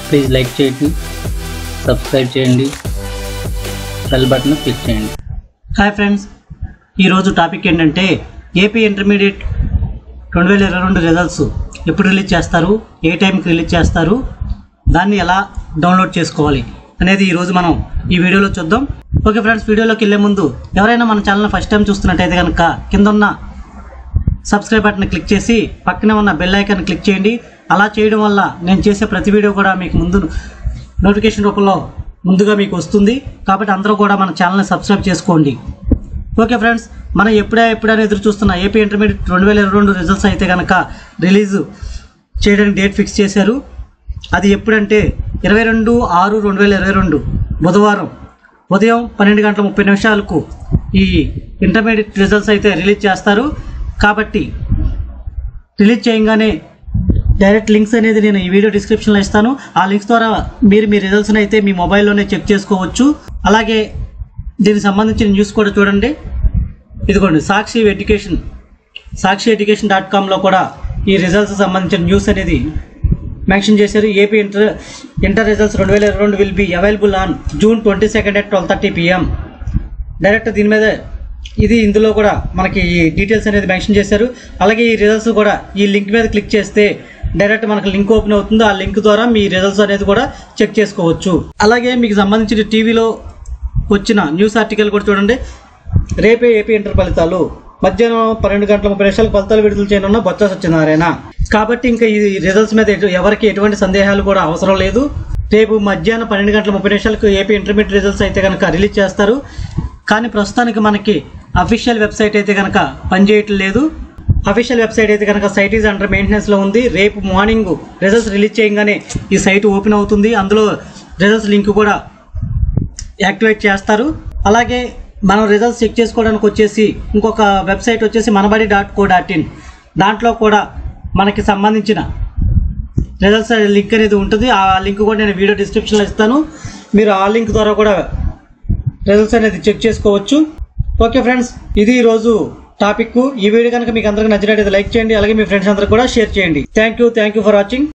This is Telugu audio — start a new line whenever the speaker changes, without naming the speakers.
ప్లీజ్ లైక్ చేయండి సబ్స్క్రైబ్ చేయండి బెల్ బటన్ క్లిక్ చేయండి
హాయ్ ఫ్రెండ్స్ ఈరోజు టాపిక్ ఏంటంటే ఏపీ ఇంటర్మీడియట్ రెండు వేల ఇరవై రెండు రిజల్ట్స్ ఎప్పుడు రిలీజ్ చేస్తారు ఏ టైంకి రిలీజ్ చేస్తారు దాన్ని ఎలా డౌన్లోడ్ చేసుకోవాలి అనేది ఈరోజు మనం ఈ వీడియోలో చూద్దాం ఓకే ఫ్రెండ్స్ వీడియోలోకి వెళ్ళే ముందు ఎవరైనా మన ఛానల్ ఫస్ట్ టైం చూస్తున్నట్టయితే కనుక కింద ఉన్న సబ్స్క్రైబ్ బటన్ క్లిక్ చేసి పక్కనే ఉన్న బెల్ ఐకాన్ క్లిక్ చేయండి అలా చేయడం వల్ల నేను చేసే ప్రతి వీడియో కూడా మీకు ముందు నోటిఫికేషన్ రూపంలో ముందుగా మీకు వస్తుంది కాబట్టి అందరూ కూడా మన ఛానల్ని సబ్స్క్రైబ్ చేసుకోండి ఓకే ఫ్రెండ్స్ మనం ఎప్పుడే ఎప్పుడైనా ఎదురు చూస్తున్న ఏపీ ఇంటర్మీడియట్ రెండు వేల ఇరవై రెండు రిజల్ట్స్ అయితే కనుక రిలీజ్ చేయడానికి డేట్ ఫిక్స్ చేశారు అది ఎప్పుడంటే ఇరవై రెండు ఆరు రెండు వేల ఇరవై రెండు బుధవారం ఉదయం పన్నెండు గంటల ముప్పై నిమిషాలకు ఈ ఇంటర్మీడియట్ రిజల్ట్స్ అయితే రిలీజ్ చేస్తారు కాబట్టి రిలీజ్ చేయగానే డైరెక్ట్ లింక్స్ అనేది నేను ఈ వీడియో డిస్క్రిప్షన్లో ఇస్తాను ఆ లింక్స్ ద్వారా మీరు మీ రిజల్ట్స్ని అయితే మీ మొబైల్లోనే చెక్ చేసుకోవచ్చు అలాగే దీనికి సంబంధించిన న్యూస్ కూడా చూడండి ఇదిగోండి Sakshi education Sakshi education dot కామ్లో కూడా ఈ రిజల్ట్స్ సంబంధించిన న్యూస్ అనేది మెన్షన్ చేశారు ఏపీ ఇంటర్ ఇంటర్ రిజల్ట్స్ రెండు వేల ఇరవై రెండు will be available on June twenty second at twelve thirty PM direct దీని మీద ఇది ఇందులో కూడా మనకి ఈ డీటెయిల్స్ అనేది మెన్షన్ చేశారు అలాగే ఈ రిజల్ట్స్ కూడా ఈ లింక్ మీద క్లిక్ చేస్తే డైరెక్ట్ మనకు లింక్ ఓపెన్ అవుతుంది ఆ లింక్ ద్వారా మీ రిజల్ట్స్ అనేది కూడా చెక్ చేసుకోవచ్చు అలాగే మీకు సంబంధించిన టీవీలో వచ్చిన న్యూస్ ఆర్టికల్ కూడా చూడండి రేపే ఏపీ ఇంటర్ ఫలితాలు మధ్యాహ్నం పన్నెండు గంటల ముప్పై నిమిషాలకు ఫలితాలు విడుదల చేయనున్న బొత్స సత్యనారాయణ కాబట్టి ఇంకా ఈ రిజల్ట్స్ మీద ఎటు- ఎవరికి ఎటువంటి సందేహాలు కూడా అవసరం లేదు రేపు మధ్యాహ్నం పన్నెండు గంటల ముప్పై నిమిషాలకు ఏపీ ఇంటర్మీడియట్ రిజల్ట్స్ అయితే కనుక రిలీజ్ చేస్తారు కానీ ప్రస్తుతానికి మనకి అఫీషియల్ వెబ్సైట్ అయితే కనుక పనిచేయటం లేదు అఫీషియల్ వెబ్సైట్ అయితే కనుక సైట్ ఈజ్ అండర్ మెయింటెనెన్స్లో ఉంది రేపు మార్నింగ్ రిజల్ట్స్ రిలీజ్ చేయగానే ఈ సైట్ ఓపెన్ అవుతుంది అందులో రిజల్ట్స్ లింక్ కూడా యాక్టివేట్ చేస్తారు అలాగే మనం రిజల్ట్స్ చెక్ చేసుకోవడానికి వచ్చేసి ఇంకొక వెబ్సైట్ వచ్చేసి Manabadi dot co dot in దాంట్లో కూడా మనకి సంబంధించిన రిజల్ట్స్ లింక్ అనేది ఉంటుంది ఆ లింక్ కూడా నేను వీడియో డిస్క్రిప్షన్లో ఇస్తాను మీరు ఆ లింక్ ద్వారా కూడా రిజల్ట్స్ అనేది చెక్ చేసుకోవచ్చు ఓకే ఫ్రెండ్స్ ఇది ఈరోజు టాపిక్ ఈ వీడియో కనుక మీకు అందరికీ నచ్చినట్టయితే లైక్ చేయండి అలాగే మీ ఫ్రెండ్స్ అందరూ కూడా షేర్ చేయండి thank you thank you for watching